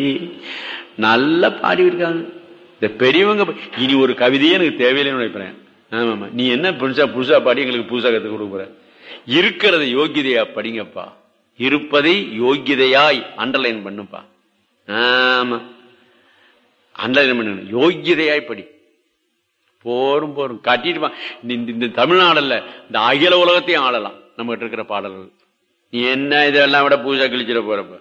நல்லா பாடி இருக்காங்க இந்த பெரியவங்க ப- இனி ஒரு கவிதையே எனக்கு தேவையில்லைன்னு நினைக்கிறேன் ஆமாமா நீ என்ன புதுசா புதுசா பாடி எங்களுக்கு புதுசா கத்துக் கொடுக்குற இருக்கிறத யோகிதையா படிங்கப்பா இருப்பதை யோகிதையாய் அண்டர்லைன் பண்ணுப்பா ஆமா அண்டர்லைன் பண்ணணும் யோகிதையாய் படி போரும் போரும் காட்டிட்டு வா. இந்த இந்த தமிழ்நாடுல இந்த அகில உலகத்தையும் ஆளலாம் நம்ம கிட்ட இருக்கிற பாடல்கள் நீ என்ன இதெல்லாம் விட பூஜா கிழிச்சிட போறப்ப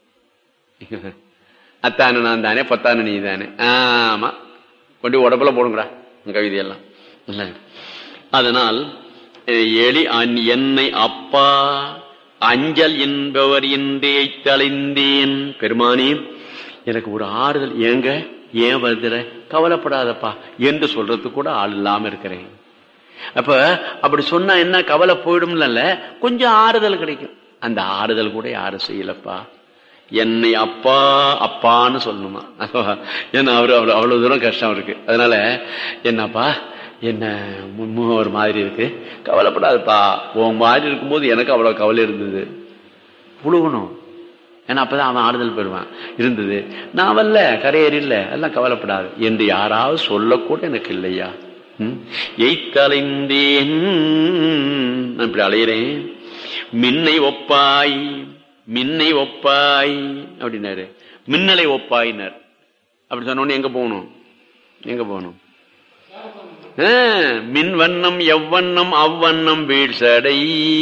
அத்தானு நான் தானே பத்தானு நீ தானே ஆமா கொண்டு உடம்புல போடுங்கடா இந்த கவிதையெல்லாம் இல்ல அதனால் அஹ், எலி அன் என்னை அப்பா அஞ்சல் என்பவர் என்றே தலைந்தேன் பெருமானே எனக்கு ஒரு ஆறுதல் ஏங்க ஏன் வருதுற கவலைப்படாதப்பா என்று சொல்றதுக்கு கூட ஆள் இல்லாம இருக்கிறேன் அப்ப அப்படி சொன்னா என்ன கவலை போயிடும்ல கொஞ்சம் ஆறுதல் கிடைக்கும் அந்த ஆறுதல் கூட யாரும் செய்யலப்பா என்னை அப்பா அப்பான்னு சொல்லணுமா ஏன்னா அவரு அவ்வளவு அவ்வளவு தூரம் கஷ்டம் இருக்கு அதனால என்னப்பா என்ன முன்முக ஒரு மாதிரி இருக்கு கவலைப்படாதுப்பா உன் மாதிரி இருக்கும்போது எனக்கு அவ்வளவு கவலை இருந்தது புழுகணும் ஏன்னா அப்பதான் அவன் ஆறுதல் பெறுவான் இருந்தது நான் வரல கரையேறி இல்ல எல்லாம் கவலைப்படாது என்று யாராவது சொல்லக்கூட எனக்கு இல்லையா ம்? எய்த்தலைந்தேன் நான் இப்படி அலையிறேன் மின்னை ஒப்பாய் மின்னை ஒப்பாய் அப்படின்னாரு மின்னலை ஒப்பாயினர் அப்படி சொன்ன உடனே எங்க போகணும் எங்க போகணும் ஆ, மின் வண்ணம் எவ்வண்ணம் அவ்வண்ணம் வீழ்சடை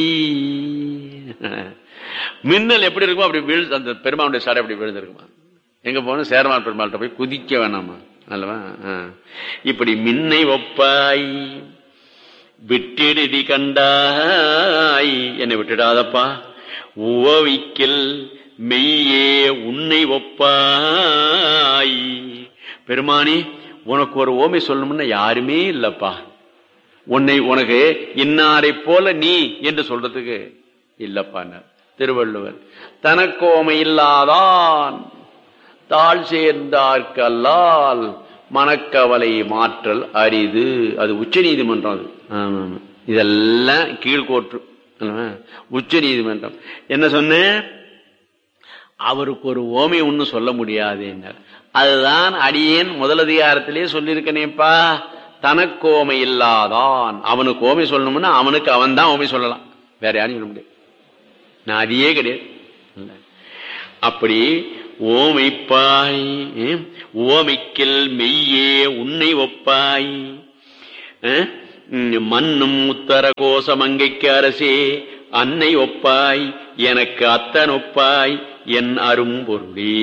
மின்னல் எப்படி இருக்குமோ அப்படி வீழ் அந்த பெருமானுடைய சடை அப்படி விழுந்திருக்குமா எங்க போகணும் சேரமான் பெருமாள்கிட்ட போய் குதிக்க வேணாமா அல்லவா ஆ. இப்படி மின்னை ஒப்பாய் விட்டிடுதி கண்டாய் என்னை விட்டுடாதப்பா உவவிக்கில் மெய்யே உன்னை ஒப்பாய் பெருமானி உனக்கு ஒரு ஓமை சொல்லணும்னா யாருமே இல்லப்பா உன்னை உனக்கு இன்னாரை போல நீ என்று சொல்றதுக்கு இல்லப்பான்னார் திருவள்ளுவர் தனக்கோமை இல்லாதான் தாழ் சேர்ந்தார்க்கல்லால் மனக்கவலை மாற்றல் அரிது அது உச்ச நீதிமன்றம் அது ஆமா, ஆமா. இதெல்லாம் கீழ்கோற்று அல்லவா? உச்ச நீதிமன்றம் என்ன சொன்னேன் அவருக்கு ஒரு ஓமை ஒன்னும் சொல்ல முடியாது அதுதான் அடியேன் முதலதிகாரத்திலே சொல்லியிருக்கனேப்பா தனக்கு ஓமை இல்லாதான் அவனுக்கு ஓமை சொல்லணும்னா அவனுக்கு அவன் தான் ஓமை சொல்லலாம் வேற யாரும் சொல்ல முடியாது நான் அதையே கிடையாது இல்ல. அப்படி ஓமைப்பாய் ஏம், ஓமைக்கில் மெய்யே உன்னை ஒப்பாய் அஹ், ம், மண்ணும் உத்தர கோசமங்கைக்கு அரசே அன்னை ஒப்பாய் எனக்கு அத்தன் ஒப்பாய் என் அரும்பொருளே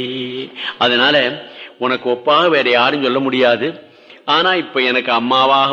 அதனால உனக்கு ஒப்பாக வேற யாரும் சொல்ல முடியாது ஆனா இப்ப எனக்கு அம்மாவாக